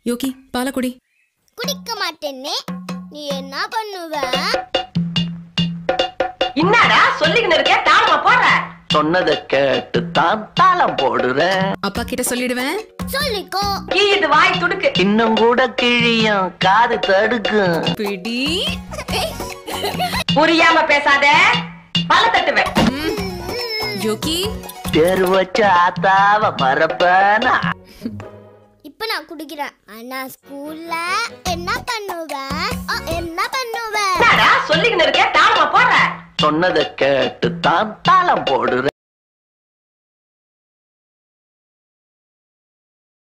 யோகி பாலக்குடி குடிக்க மாட்டேன்னே நீ என்ன பண்ணுவ என்னடா சொல்லிக்கின்னு இருக்க தாளமா போடுற சொன்னதை கேட்டு தான் தாளம் போடுறேன் அப்பா கிட்ட சொல்லிடுவேன் சொல்லிக்கோ கீயுது வாய் துடுக்கு இன்னும் கூட கிழியும் காது தடுக்கும் பிடி புரியாம பேசாத பல தட்டுவேன் யோகி பேரு வச்ச ஆத்தாவ மறப்பனா இப்ப நான் குடிக்கிறேன் ஆனா ஸ்கூல்ல என்ன பண்ணுவ அ, என்ன பண்ணுவ என்னடா சொல்லிக்கின்னு இருக்க தாளமா போடுற சொன்னதை கேட்டு தான் தாளம் போடுறேன்